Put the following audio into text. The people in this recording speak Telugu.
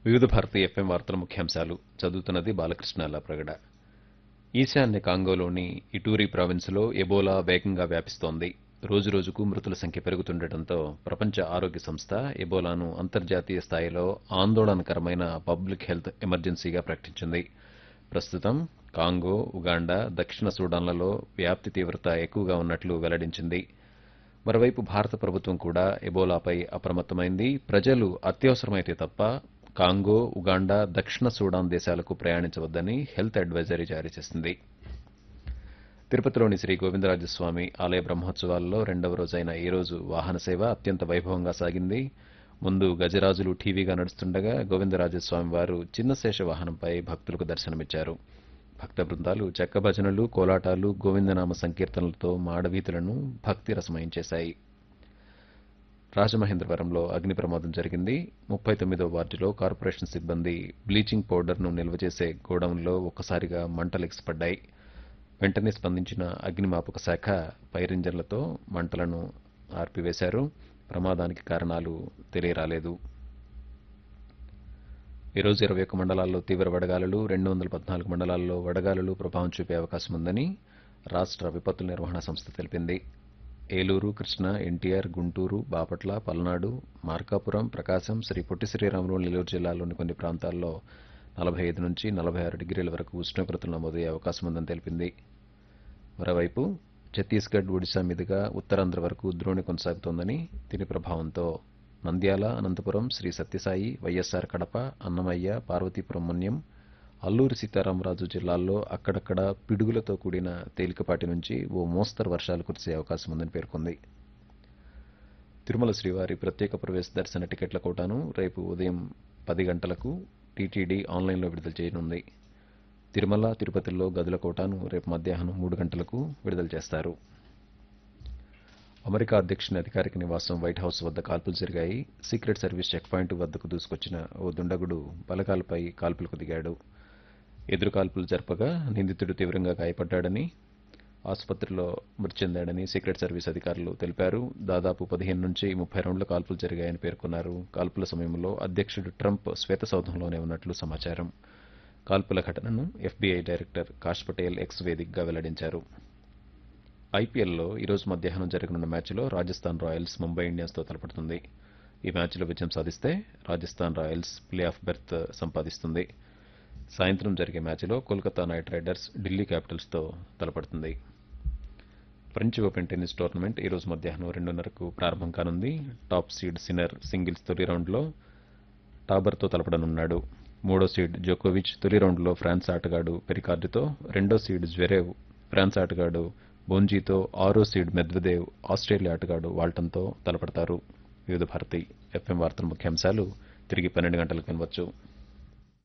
వివిధ భారతి ఎఫ్ఎం వార్తల ముఖ్యాంశాలు చదువుతున్నది బాలకృష్ణ ప్రగడ ఈశాన్య కాంగోలోని ఇటూరి ప్రావిన్స్లో ఎబోలా వేగంగా వ్యాపిస్తోంది రోజురోజుకు మృతుల సంఖ్య పెరుగుతుండటంతో ప్రపంచ ఆరోగ్య సంస్థ ఎబోలాను అంతర్జాతీయ స్థాయిలో ఆందోళనకరమైన పబ్లిక్ హెల్త్ ఎమర్జెన్సీగా ప్రకటించింది ప్రస్తుతం కాంగో ఉగాండా దక్షిణ సూడాన్లలో వ్యాప్తి తీవ్రత ఎక్కువగా ఉన్నట్లు వెల్లడించింది మరోవైపు భారత ప్రభుత్వం కూడా ఎబోలాపై అప్రమత్తమైంది ప్రజలు అత్యవసరమైతే తప్ప కాంగో ఉగాండా దక్షిణ సూడాన్ దేశాలకు ప్రయాణించవద్దని హెల్త్ అడ్వైజరీ జారీ చేసింది తిరుపతిలోని శ్రీ గోవిందరాజస్వామి ఆలయ బ్రహ్మోత్సవాల్లో రెండవ రోజైన ఈ రోజు వాహన సేవ అత్యంత వైభవంగా సాగింది ముందు గజరాజులు టీవీగా నడుస్తుండగా గోవిందరాజస్వామి వారు చిన్న శేష వాహనంపై భక్తులకు దర్శనమిచ్చారు భక్త బృందాలు చెక్క భజనలు కోలాటాలు గోవిందనామ సంకీర్తనలతో మాడవీధులను భక్తి రసమయం చేశాయి రాజమహేంద్రవరంలో అగ్ని ప్రమాదం జరిగింది ముప్పై తొమ్మిదో వార్డులో కార్పొరేషన్ సిబ్బంది బ్లీచింగ్ పౌడర్ను నిల్వ చేసే గోడౌన్లో ఒక్కసారిగా మంటలు ఎగిసిపడ్డాయి వెంటనే స్పందించిన అగ్నిమాపక శాఖ పైరింజన్లతో మంటలను ఆర్పివేశారు ప్రమాదానికి కారణాలు తెలియరాలేదు ఈరోజు ఇరవై ఒక్క మండలాల్లో తీవ్ర వడగాలులు రెండు వందల పద్నాలుగు మండలాల్లో వడగాలులు ప్రభావం చూపే అవకాశం ఉందని రాష్ట్ర విపత్తుల నిర్వహణ సంస్థ తెలిపింది ఏలూరు కృష్ణా ఎన్టీఆర్ గుంటూరు బాపట్ల పల్నాడు మార్కాపురం ప్రకాశం శ్రీ పొట్టి శ్రీరాములు నెల్లూరు జిల్లాలోని కొన్ని ప్రాంతాల్లో నలభై ఐదు నుంచి నలభై ఆరు డిగ్రీల వరకు ఉష్ణోగ్రతలు నమోదయ్యే అవకాశం ఉందని తెలిపింది మరోవైపు ఛత్తీస్గఢ్ ఒడిశా మీదుగా ఉత్తరాంధ్ర వరకు ద్రోణి కొనసాగుతోందని దీని ప్రభావంతో నంద్యాల అనంతపురం శ్రీ సత్యసాయి వైఎస్సార్ కడప అన్నమయ్య పార్వతీపురం మన్యం అల్లూరి సీతారామరాజు జిల్లాల్లో అక్కడక్కడ పిడుగులతో కూడిన తేలికపాటి నుంచి ఓ మోస్తరు వర్షాలు కురిసే అవకాశం ఉందని పేర్కొంది తిరుమల శ్రీవారి ప్రత్యేక ప్రవేశ దర్శన టికెట్ల కోటాను రేపు ఉదయం పది గంటలకు టీటీడీ ఆన్లైన్లో విడుదల చేయనుంది తిరుమల తిరుపతిలో గదుల కోటాను రేపు మధ్యాహ్నం మూడు గంటలకు విడుదల చేస్తారు అమెరికా అధ్యక్షుని అధికారిక నివాసం వైట్ హౌస్ వద్ద కాల్పులు జరిగాయి సీక్రెట్ సర్వీస్ చెక్ పాయింట్ వద్దకు దూసుకొచ్చిన ఓ దుండగుడు బలగాలపై కాల్పులకు దిగాడు ఎదురు కాల్పులు జరపగా నిందితుడు తీవ్రంగా గాయపడ్డాడని ఆసుపత్రిలో మృతి చెందాడని సీక్రెట్ సర్వీస్ అధికారులు తెలిపారు దాదాపు పదిహేను నుంచి ముప్పై రౌండ్ల కాల్పులు జరిగాయని పేర్కొన్నారు కాల్పుల సమయంలో అధ్యక్షుడు ట్రంప్ శ్వేతసౌధంలోనే ఉన్నట్లు సమాచారం కాల్పుల ఘటనను FBI director Kash Patel X వేదికగా వెల్లడించారు ఐపీఎల్లో ఈరోజు మధ్యాహ్నం జరగనున్న మ్యాచ్లో రాజస్థాన్ రాయల్స్ ముంబై ఇండియన్స్తో తలపడుతుంది ఈ మ్యాచ్లో విజయం సాధిస్తే Rajasthan Royals play off berth సంపాదిస్తుంది సాయంత్రం జరిగే మ్యాచ్లో కోల్కతా నైట్ రైడర్స్ ఢిల్లీ క్యాపిటల్స్తో తలపడుతుంది ఫ్రెంచ్ ఓపెన్ టెన్నిస్ టోర్నమెంట్ ఈ రోజు మధ్యాహ్నం రెండున్నరకు ప్రారంభం కానుంది టాప్ సీడ్ సిన్నర్ సింగిల్స్ తొలి రౌండ్లో టాబర్తో తలపడనున్నాడు మూడో సీడ్ జోకోవిచ్ తొలి రౌండ్లో ఫ్రాన్స్ ఆటగాడు పెరికార్డుతో రెండో సీడ్ జ్వెరేవ్ ఫ్రాన్స్ ఆటగాడు బోంజీతో ఆరో సీడ్ మెద్వదేవ్ ఆస్ట్రేలియా ఆటగాడు వాల్టన్తో తలపడతారు వివిధ భారతి ఎఫ్ఎం వార్తల ముఖ్యాంశాలు తిరిగి పన్నెండు గంటలకు వినవచ్చు